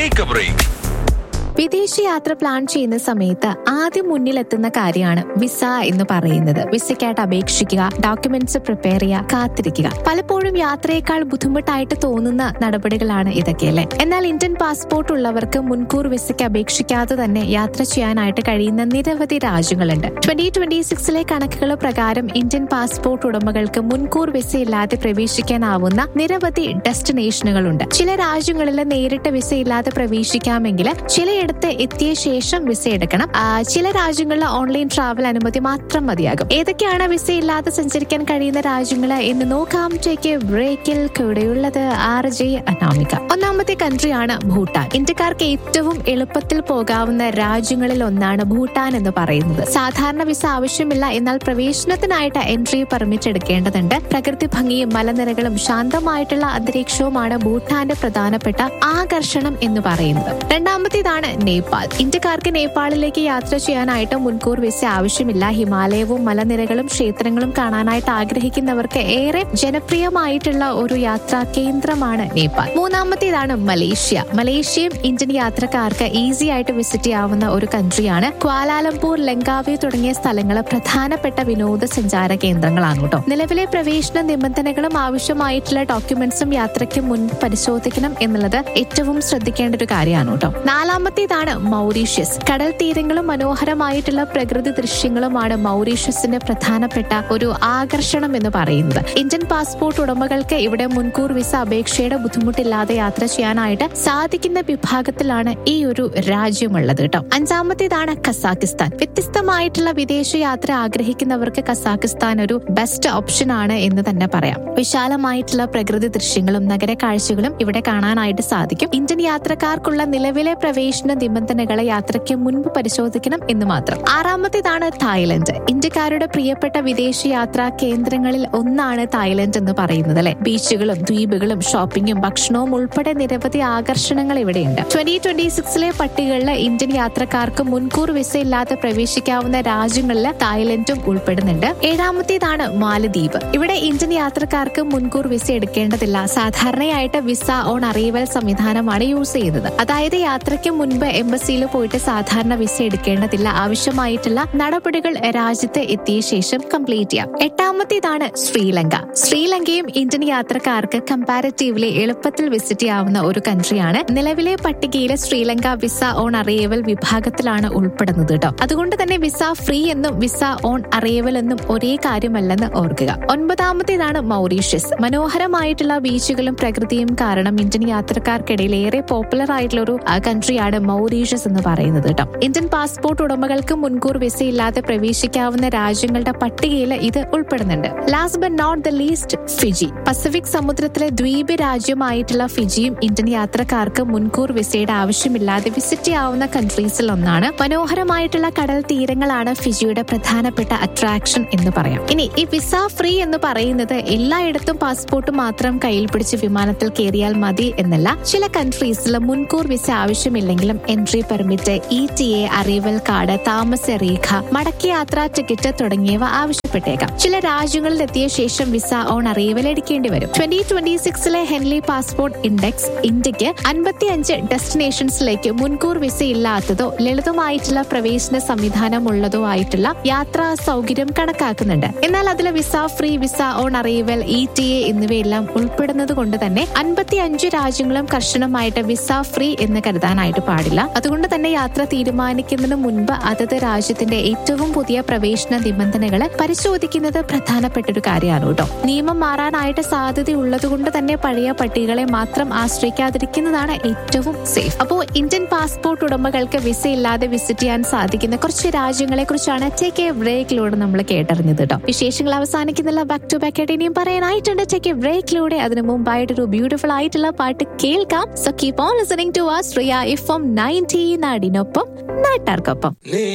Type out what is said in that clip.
take A break വിദേശ യാത്ര plan ചെയ്യുന്ന സമയത്ത് ആദ്യം മുന്നിലെത്തുന്ന കാര്യമാണ് വിസ എന്ന് പറയുന്നത് വിസയ്ക്കായിട്ട് അപേക്ഷിക്കുക ഡോക്യുമെന്റ്സ് പ്രിപ്പയർ ചെയ്യുക കാത്തിരിക്കുക പലപ്പോഴും യാത്രയേക്കാൾ ബുദ്ധിമുട്ടായിട്ട് തോന്നുന്ന നടപടികളാണ് ഇതൊക്കെ അല്ലേ എന്നാൽ ഇന്ത്യൻ പാസ്പോർട്ട് ഉള്ളവർക്ക് മുൻകൂർ വിസയ്ക്ക് അപേക്ഷിക്കാതെ തന്നെ യാത്ര ചെയ്യാനായിട്ട് കഴിയുന്ന നിരവധി രാജ്യങ്ങളുണ്ട് ട്വന്റി ട്വന്റി സിക്സിലെ കണക്കുകൾ പ്രകാരം ഇന്ത്യൻ പാസ്പോർട്ട് ഉടമകൾക്ക് മുൻകൂർ വിസ ഇല്ലാതെ പ്രവേശിക്കാനാവുന്ന നിരവധി ഡെസ്റ്റിനേഷനുകളുണ്ട് ചില രാജ്യങ്ങളിൽ നേരിട്ട് വിസ ഇല്ലാതെ പ്രവേശിക്കാമെങ്കിൽ ചിലയിടത്ത് എത്തിയ ശേഷം വിസ എടുക്കണം ആ, ചില രാജ്യങ്ങളിൽ ഓൺലൈൻ ട്രാവൽ അനുമതി മാത്രം മതിയാകും ഏതൊക്കെയാണ് വിസ ഇല്ലാതെ സഞ്ചരിക്കാൻ കഴിയുന്ന രാജ്യങ്ങൾ എന്ന് നോക്കാം ടേക്ക് ബ്രേക്കിൽ കൂടെയുള്ളത് ആർ ജെ അനാമിക ഒന്നാമത്തെ കൺട്രിയാണ് ഭൂട്ടാൻ ഇന്ത്യക്കാർക്ക് ഏറ്റവും എളുപ്പത്തിൽ പോകാവുന്ന രാജ്യങ്ങളിൽ ഒന്നാണ് ഭൂട്ടാൻ എന്ന് പറയുന്നത് സാധാരണ വിസ ആവശ്യമില്ല എന്നാൽ പ്രവേശനത്തിനായിട്ട് എൻട്രി പെർമിറ്റ് എടുക്കേണ്ടതുണ്ട് പ്രകൃതി ഭംഗിയും മലനിരകളും ശാന്തമായിട്ടുള്ള അന്തരീക്ഷവുമാണ് ഭൂട്ടാന്റെ പ്രധാനപ്പെട്ട ആകർഷണം എന്ന് പറയുന്നത് രണ്ടാമത്തേതാണ് നേപ്പാൾ ഇന്ത്യക്കാർക്ക് നേപ്പാളിലേക്ക് യാത്ര ചെയ്യാനായിട്ട് മുൻകൂർ വിസ ആവശ്യമില്ല ഹിമാലയവും മലനിരകളും ക്ഷേത്രങ്ങളും കാണാനായിട്ട് ആഗ്രഹിക്കുന്നവർക്ക് ഏറെ ജനപ്രിയമായിട്ടുള്ള ഒരു യാത്രാ കേന്ദ്രമാണ് നേപ്പാൾ മൂന്നാമത്തേതാണ് മലേഷ്യ മലേഷ്യയും ഇന്ത്യൻ യാത്രക്കാർക്ക് ഈസി ആയിട്ട് വിസിറ്റ് ചെയ്യാവുന്ന ഒരു കൺട്രിയാണ് ക്വാലാലംപൂർ ലങ്കാവി തുടങ്ങിയ സ്ഥലങ്ങൾ പ്രധാനപ്പെട്ട വിനോദസഞ്ചാര കേന്ദ്രങ്ങളാണ് കേട്ടോ നിലവിലെ പ്രവേശന നിബന്ധനകളും ആവശ്യമായിട്ടുള്ള ഡോക്യുമെന്റ്സും യാത്രയ്ക്ക് മുൻ പരിശോധിക്കണം എന്നുള്ളത് ഏറ്റവും ശ്രദ്ധിക്കേണ്ട ഒരു കാര്യമാണ് കേട്ടോ നാലാമത്തേതാണ് മൗറീഷ്യസ് കടൽ തീരങ്ങളും മനോഹരമായിട്ടുള്ള പ്രകൃതി ദൃശ്യങ്ങളുമാണ് മൗറീഷ്യസിന്റെ പ്രധാനപ്പെട്ട ഒരു ആകർഷണം എന്ന് പറയുന്നത് ഇന്ത്യൻ പാസ്പോർട്ട് ഉടമകൾക്ക് ഇവിടെ മുൻകൂർ വിസ അപേക്ഷയുടെ ബുദ്ധിമുട്ടില്ലാതെ യാത്ര ചെയ്യാനായിട്ട് സാധിക്കുന്ന വിഭാഗത്തിലാണ് ഈ ഒരു രാജ്യമുള്ളത് കേട്ടോ അഞ്ചാമത്തേതാണ് കസാക്കിസ്ഥാൻ വ്യത്യസ്തമായിട്ടുള്ള വിദേശ യാത്ര ആഗ്രഹിക്കുന്നവർക്ക് കസാക്കിസ്ഥാൻ ഒരു ബെസ്റ്റ് ഓപ്ഷൻ ആണ് എന്ന് തന്നെ പറയാം വിശാലമായിട്ടുള്ള പ്രകൃതി ദൃശ്യങ്ങളും നഗര കാഴ്ചകളും ഇവിടെ കാണാനായിട്ട് സാധിക്കും ഇന്ത്യൻ യാത്രക്കാർക്കുള്ള നിലവിലെ പ്രവേശന നിബന്ധനകളെ യാത്രയ്ക്ക് മുൻപ് പരിശോധിക്കണം എന്ന് മാത്രം ആറാമത്തേതാണ് തായ്ലൻഡ് ഇന്ത്യക്കാരുടെ പ്രിയപ്പെട്ട വിദേശ യാത്രാ കേന്ദ്രങ്ങളിൽ ഒന്നാണ് തായ്ലൻഡ് എന്ന് പറയുന്നത് അല്ലെ ബീച്ചുകളും ദ്വീപുകളും ഷോപ്പിംഗും ഭക്ഷണവും ഉൾപ്പെടെ നിരവധി ആകർഷണങ്ങൾ ഇവിടെയുണ്ട് ട്വന്റി ട്വന്റി സിക്സിലെ പട്ടികകളിൽ ഇന്ത്യൻ യാത്രക്കാർക്ക് മുൻകൂർ വിസ ഇല്ലാതെ പ്രവേശിക്കാവുന്ന രാജ്യങ്ങളിൽ തായ്ലൻഡും ഉൾപ്പെടുന്നുണ്ട് ഏഴാമത്തേതാണ് മാലദ്വീപ് ഇവിടെ ഇന്ത്യൻ യാത്രക്കാർക്ക് മുൻകൂർ വിസ എടുക്കേണ്ടതില്ല സാധാരണയായിട്ട് വിസ ഓൺ അറൈവൽ സംവിധാനമാണ് യൂസ് ചെയ്യുന്നത് അതായത് യാത്രയ്ക്ക് മുൻപ് എംബസിയിൽ പോയിട്ട് സാധാരണ വിസ എടുക്കേണ്ടതില്ല ആവശ്യമായിട്ടുള്ള നടപടികൾ രാജ്യത്ത് എത്തിയ ശേഷം കംപ്ലീറ്റ് ചെയ്യാം എട്ടാമത്തേതാണ് ശ്രീലങ്ക ശ്രീലങ്കയും ഇന്ത്യൻ യാത്രക്കാർക്ക് കമ്പാരിറ്റീവ്ലി എളുപ്പത്തിൽ വിസിറ്റ് ചെയ്യാവുന്ന ഒരു കൺട്രിയാണ് നിലവിലെ പട്ടികയിലെ ശ്രീലങ്ക വിസ ഓൺ അറൈവൽ വിഭാഗത്തിലാണ് ഉൾപ്പെടുന്നത് കേട്ടോ അതുകൊണ്ട് തന്നെ വിസ ഫ്രീ എന്നും വിസ ഓൺ അറൈവൽ എന്നും ഒരേ കാര്യമല്ലെന്ന് ഓർക്കുക ഒൻപതാമത്തേതാണ് മൗറീഷ്യസ് മനോഹരമായിട്ടുള്ള ബീച്ചുകളും പ്രകൃതിയും കാരണം ഇന്ത്യൻ യാത്രക്കാർക്കിടയിൽ ഏറെ പോപ്പുലർ ആയിട്ടുള്ള ഒരു കൺട്രിയാണ് മൗറീഷ്യസ് എന്ന് പറയുന്നത് കേട്ടോ ഇന്ത്യൻ പാസ്പോർട്ട് ഉടമകൾക്ക് മുൻകൂർ വിസ ഇല്ലാതെ പ്രവേശിക്കാവുന്ന രാജ്യങ്ങളുടെ പട്ടികയിൽ ഇത് ഉൾപ്പെടുന്നുണ്ട് last but not the least Fiji Pacific സമുദ്രത്തിലെ ദ്വീപ് രാജ്യമായിട്ടുള്ള ഫിജിയും ഇന്ത്യൻ യാത്രക്കാർക്ക് മുൻകൂർ വിസയുടെ ആവശ്യമില്ലാതെ വിസിറ്റ് ചെയ്യാവുന്ന കൺട്രീസിൽ ഒന്നാണ് മനോഹരമായിട്ടുള്ള കടൽ തീരങ്ങളാണ് ഫിജിയുടെ പ്രധാനപ്പെട്ട അട്രാക്ഷൻ എന്ന് പറയാം ഇനി ഈ വിസ ഫ്രീ എന്ന് പറയുന്നത് എല്ലായിടത്തും പാസ്പോർട്ട് മാത്രം കയ്യിൽ പിടിച്ച് വിമാനത്തിൽ കയറിയാൽ മതി എന്നല്ല ചില കൺട്രീസിൽ മുൻകൂർ വിസ ആവശ്യമില്ലെങ്കിലും entry permit E T A arrival card താമസ രേഖ മടക്കി യാത്രാ ടിക്കറ്റ് തുടങ്ങിയവ ആവശ്യപ്പെട്ടേക്കാം ചില രാജ്യങ്ങളിൽ എത്തിയ ശേഷം വിസ ഓൺ അറൈവൽ എടുക്കേണ്ടി വരും ട്വന്റി ട്വന്റി സിക്സിലെ ഹെൻലി പാസ്പോർട്ട് ഇൻഡെക്സ് ഇന്ത്യക്ക് അൻപത്തിയഞ്ച് ഡെസ്റ്റിനേഷൻസിലേക്ക് മുൻകൂർ വിസ ഇല്ലാത്തതോ ലളിതമായിട്ടുള്ള പ്രവേശന സംവിധാനം ഉള്ളതോ ആയിട്ടുള്ള യാത്രാ സൗകര്യം കണക്കാക്കുന്നുണ്ട് എന്നാൽ അതിൽ visa free visa on arrival E T A എന്നിവയെല്ലാം ഉൾപ്പെടുന്നത് കൊണ്ട് തന്നെ അൻപത്തി അഞ്ച് രാജ്യങ്ങളും കർശനമായിട്ട് വിസ ഫ്രീ എന്ന് കരുതാനായിട്ട് പാടില്ല അതുകൊണ്ട് തന്നെ യാത്ര തീരുമാനിക്കുന്നതിന് മുൻപ് അതത് രാജ്യത്തിന്റെ ഏറ്റവും പുതിയ പ്രവേശന നിബന്ധനകൾ പരിശോധിക്കുന്നത് പ്രധാനപ്പെട്ട ഒരു കാര്യമാണ് കേട്ടോ നിയമം മാറാനായിട്ട് സാധ്യതയുള്ളത് കൊണ്ട് തന്നെ പഴയ പട്ടികകളെ മാത്രം ആശ്രയിക്കാതിരിക്കുന്നതാണ് ഏറ്റവും സേഫ് അപ്പോ ഇന്ത്യൻ പാസ്പോർട്ട് ഉടമകൾക്ക് വിസ ഇല്ലാതെ വിസിറ്റ് ചെയ്യാൻ സാധിക്കുന്ന കുറച്ച് രാജ്യങ്ങളെ കുറിച്ചാണ് ടേക്ക് എ ബ്രേക്കിലൂടെ നമ്മൾ കേട്ടറിഞ്ഞത് കേട്ടോ വിശേഷങ്ങൾ അവസാനിക്കുന്നില്ല ബാക്ക് ടു ബാക്ക് ആയിട്ട് ഇനിയും പറയാനായിട്ടുണ്ട് ടേക്ക് എ ബ്രേക്കിലൂടെ അതിന് മുമ്പായിട്ട് ഒരു ബ്യൂട്ടിഫുൾ ആയിട്ടുള്ള പാട്ട് കേൾക്കാം so keep on listening to ആ ശ്രിയ ഇഫ് ഓം നയൻറ്റീൻ നാടിനൊപ്പം നാട്ടാർക്കൊപ്പം